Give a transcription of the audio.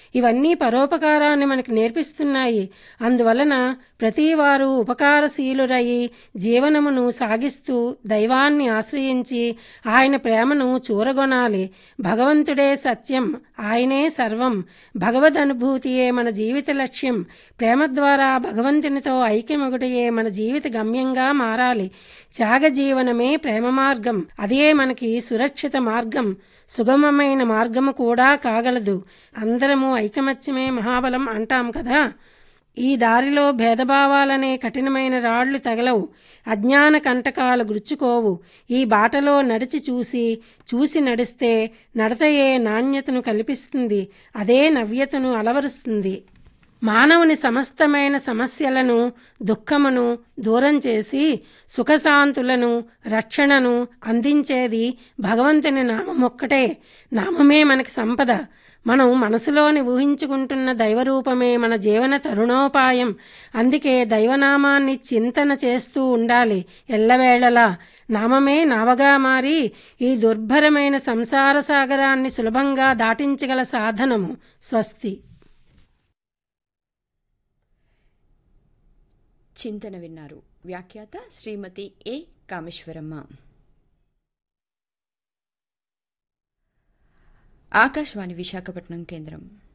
ఇవన్నీ పరోపకారాన్ని మనకి నేర్పిస్తున్నాయి అందువలన ప్రతివారు ఉపకారశీలురయి జీవనమును సాగిస్తూ దైవాన్ని ఆశ్రయించి ఆయన ప్రేమను చూరగొనాలి భగవంతుడే సత్యం ఆయనే సర్వం భగవద్ అనుభూతియే మన జీవిత లక్ష్యం ప్రేమ ద్వారా భగవంతునితో ఐక్యమొగటయే మన జీవిత గమ్యంగా మారాలి త్యాగ జీవనమే ప్రేమ మార్గం అదే మనకి సురక్షిత మార్గం సుగమమైన మార్గము కూడా కాగలదు అందరము ఐకమత్యమే మహాబలం అంటాం కదా ఈ దారిలో భేదభావాలనే కఠినమైన రాళ్లు తగలవు అజ్ఞాన కంటకాలు గుచ్చుకోవు ఈ బాటలో నడిచి చూసి చూసి నడిస్తే నడతయే నాణ్యతను కల్పిస్తుంది అదే నవ్యతను అలవరుస్తుంది మానవుని సమస్తమైన సమస్యలను దుఃఖమును దూరం చేసి సుఖశాంతులను రక్షణను అందించేది భగవంతుని నామమొక్కటే నామమే మనకి సంపద మనం మనసులోని ఊహించుకుంటున్న దైవరూపమే మన జీవన తరుణోపాయం అందుకే దైవనామాన్ని చింతన చేస్తూ ఉండాలి ఎల్లవేళలా నామమే నావగా మారి ఈ దుర్భరమైన సంసార సాగరాన్ని సులభంగా దాటించగల సాధనము స్వస్తి చింతన విన్నారు వ్యాఖ్యాత శ్రీమతి ఏ కామేశ్వరమ్మ ఆకాశవాణి విశాఖపట్నం కేంద్రం